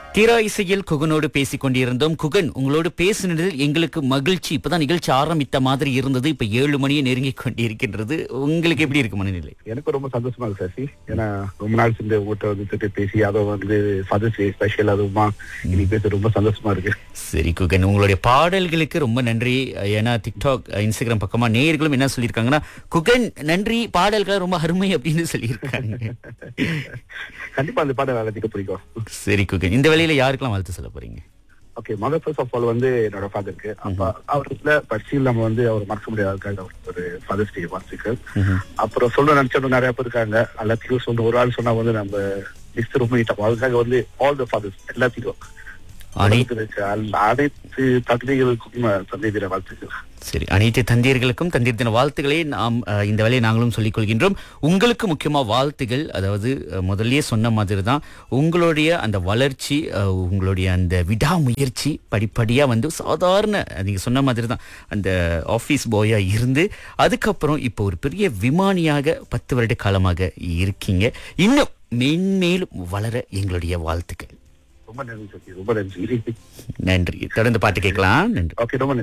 தீரா இசையில் குகனோடு பேசிக் கொண்டிருந்தோம் குகன் உங்களோடு பேசினதில் எங்களுக்கு மகிழ்ச்சி இப்பதான் நிகழ்ச்சி ஆரம்பித்த மாதிரி இருந்தது இப்ப ஏழு மணியை நெருங்கி கொண்டிருக்கின்றது உங்களுக்கு எப்படி இருக்கு மனநிலை எனக்கு ரொம்ப சந்தோஷமா இருக்கு சசி ஏன்னா ரொம்ப நாள் சேர்ந்து உங்கள்கிட்ட வந்துட்டு பேசி அதுவும் வந்து ஃபாதர்ஸ் டே ஸ்பெஷல் அதுவுமா இன்னைக்கு பேச ரொம்ப சந்தோஷமா இருக்கு சரி குகன் உங்களுடைய பாடல்களுக்கு ரொம்ப நன்றி ஏன்னா டிக்டாக் இன்ஸ்டாகிராம் பக்கமா நேயர்களும் என்ன சொல்லியிருக்காங்கன்னா குகன் நன்றி பாடல்கள் ரொம்ப அருமை அப்படின்னு சொல்லியிருக்காங்க கண்டிப்பா அந்த பாடம் எல்லாத்துக்கும் பிடிக்கும் சரி குகன் இந்த வேளையில யாருக்கெல்லாம் வாழ்த்து சொல்ல போறீங்க okay mother first of all வந்து என்னோட ஃபாதருக்கு அப்ப அவர்ல பட்சியில் நம்ம வந்து அவர் மறக்க முடியாத ஒரு ஃபாதர்ஸ் டே வாழ்த்துக்கள் அப்புறம் சொல்ல நினைச்சவங்க நிறைய பேர் இருக்காங்க எல்லாத்தையும் சொன்ன ஒரு ஆள் சொன்னா வந்து நம்ம லிஸ்ட் ரொம்ப நீட்டா அதுக்காக வந்து ஆல் த ஃபாதர்ஸ் எல்லாத்தையும் அனை உலகத்துல இருக்க அல்- அனைத்து தந்தைகளுக்கும் தந்தை தின வாழ்த்துக்கள் சரி அனைத்து தந்தையர்களுக்கும் தந்தையர் தின வாழ்த்துக்களை நாம் அஹ், இந்த வேலையை நாங்களும் சொல்லிக் கொள்கின்றோம் உங்களுக்கு முக்கியமா வாழ்த்துகள் அதாவது அஹ், முதல்லயே சொன்ன மாதிரி தான் உங்களுடைய அந்த வளர்ச்சி அஹ், உங்களுடைய அந்த விடாமுயற்சி படிப்படியா வந்து சாதாரண நீங்க சொன்ன மாதிரி தான் அந்த ஆபீஸ் பாயா இருந்து அதுக்கப்புறம் இப்போ ஒரு பெரிய விமானியாக பத்து வருட காலமாக இருக்கீங்க இன்னும் மென்மேலும் வளர எங்களுடைய வாழ்த்துக்கள் ரொம்ப நன்றி சக்தி ரொம்ப நன்றி நன்றி தொடர்ந்து பாட்டு கேட்கலாம் நன்றி ஓகே ரொம்ப நன்றி